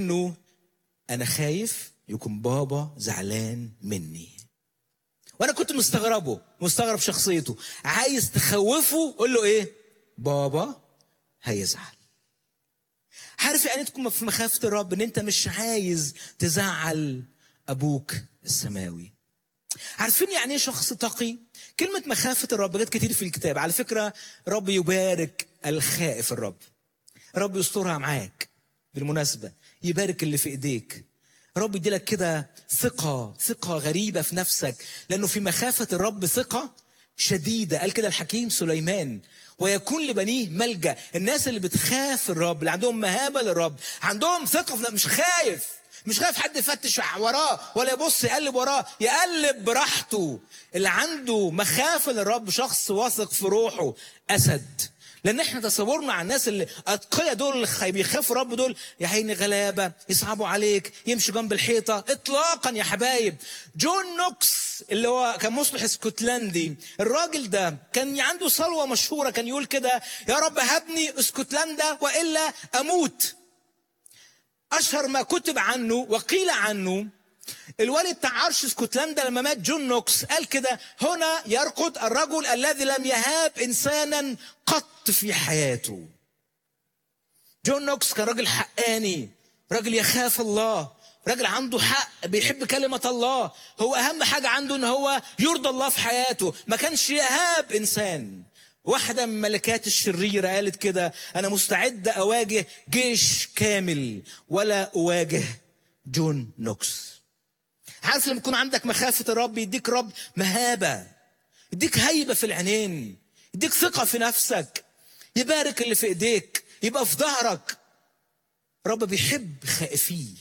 انه انا خايف يكون بابا زعلان مني وانا كنت مستغربه مستغرب شخصيته عايز تخوفه قول له ايه بابا هيزعل عارف يعني تكون في مخافه الرب ان انت مش عايز تزعل ابوك السماوي عارفين يعني ايه شخص تقي كلمة مخافة الرب جت كتير في الكتاب على فكرة رب يبارك الخائف الرب رب يسترها معاك بالمناسبة يبارك اللي في ايديك رب يديلك كده ثقة ثقة غريبة في نفسك لأنه في مخافة الرب ثقة شديدة قال كده الحكيم سليمان ويكون لبنيه ملجأ الناس اللي بتخاف الرب اللي عندهم مهابة للرب عندهم ثقة في مش خايف مش خايف حد يفتش وراه ولا يبص يقلب وراه يقلب براحته اللي عنده مخافة للرب شخص واثق في روحه أسد لان احنا تصورنا عن الناس اللي اتقياء دول اللي بيخافوا رب دول يا عيني غلابه يصعبوا عليك يمشوا جنب الحيطه اطلاقا يا حبايب جون نوكس اللي هو كان مصلح اسكتلندي الراجل ده كان عنده صلوه مشهوره كان يقول كده يا رب هبني اسكتلندا والا اموت اشهر ما كتب عنه وقيل عنه الوالد بتاع عرش اسكتلندا لما مات جون نوكس قال كده هنا يرقد الرجل الذي لم يهاب انسانا قط في حياته جون نوكس كان راجل حقاني راجل يخاف الله راجل عنده حق بيحب كلمة الله هو أهم حاجة عنده إن هو يرضى الله في حياته ما كانش يهاب إنسان واحدة من الملكات الشريرة قالت كده أنا مستعدة أواجه جيش كامل ولا أواجه جون نوكس عارف لما يكون عندك مخافة الرب يديك رب مهابة يديك هيبة في العينين يديك ثقة في نفسك يبارك اللي في ايديك يبقى في ظهرك رب بيحب خائفيه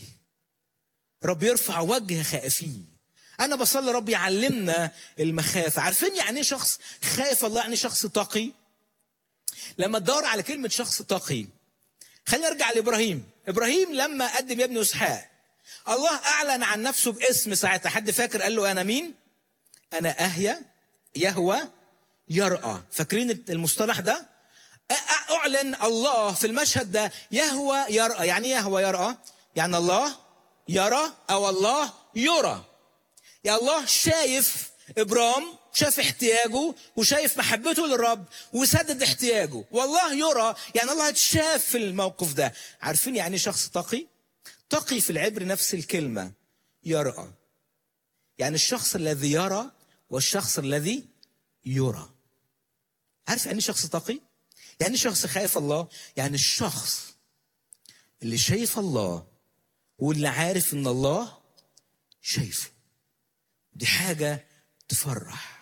رب يرفع وجه خائفيه انا بصلي رب يعلمنا المخافة عارفين يعني ايه شخص خايف الله يعني شخص تقي لما تدور على كلمة شخص تقي خلينا نرجع لابراهيم ابراهيم لما قدم يا ابني اسحاق الله اعلن عن نفسه باسم ساعتها حد فاكر قال له انا مين انا اهيا يهوى يرأى فاكرين المصطلح ده اعلن الله في المشهد ده يهوى يرأى يعني ايه يهوى يرأى يعني الله يرى او الله يرى يا الله شايف ابرام شاف احتياجه وشايف محبته للرب وسدد احتياجه والله يرى يعني الله اتشاف في الموقف ده عارفين يعني شخص تقي تقي في العبر نفس الكلمة يرأى يعني الشخص الذي يرى والشخص الذي يرى عارف يعني شخص تقي يعني شخص خايف الله يعني الشخص اللي شايف الله واللي عارف ان الله شايفه دي حاجة تفرح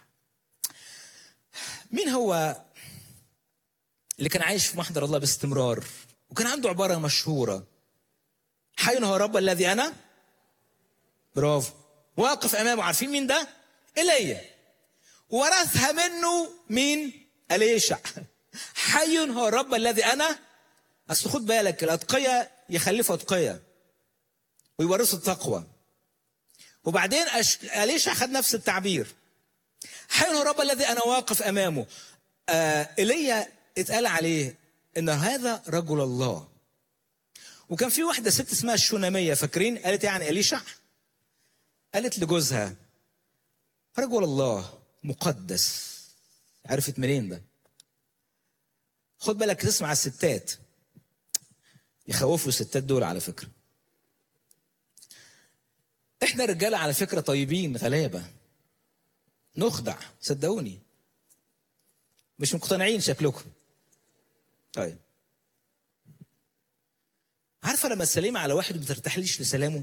مين هو اللي كان عايش في محضر الله باستمرار وكان عنده عبارة مشهورة حي هو رب الذي انا برافو واقف امامه عارفين مين ده ايليا ورثها منه مين اليشع حي هو الرب الذي انا اصل خد بالك الاتقياء يخلفوا اتقياء ويورثوا التقوى وبعدين أش... اليشع خد نفس التعبير حي هو الرب الذي انا واقف امامه آه ايليا اتقال عليه ان هذا رجل الله وكان في واحده ست اسمها الشوناميه فاكرين قالت ايه عن اليشع قالت لجوزها رجل الله مقدس عرفت منين ده خد بالك تسمع الستات يخوفوا الستات دول على فكره احنا رجاله على فكره طيبين غلابه نخدع صدقوني مش مقتنعين شكلكم طيب عارفه لما تسلمي على واحد ما ترتاحليش لسلامه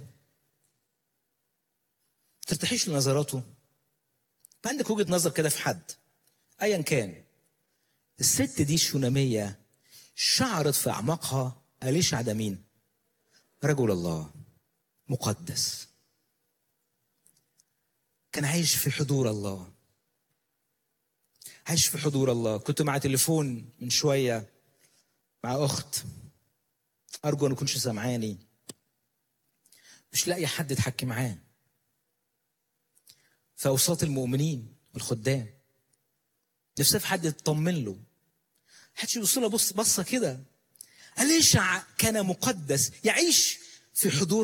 ما ترتاحيش لنظراته ما عندك وجهه نظر كده في حد ايا كان الست دي الشوناميه شعرت في اعماقها اليشع ده مين رجل الله مقدس كان عايش في حضور الله عايش في حضور الله كنت مع تليفون من شويه مع اخت ارجو ان كنتش سامعاني مش لاقي حد يتحكي معاه في اوساط المؤمنين والخدام نفسها في حد يطمن له حدش يبص لها بص بصه كده أليشع كان مقدس يعيش في حضور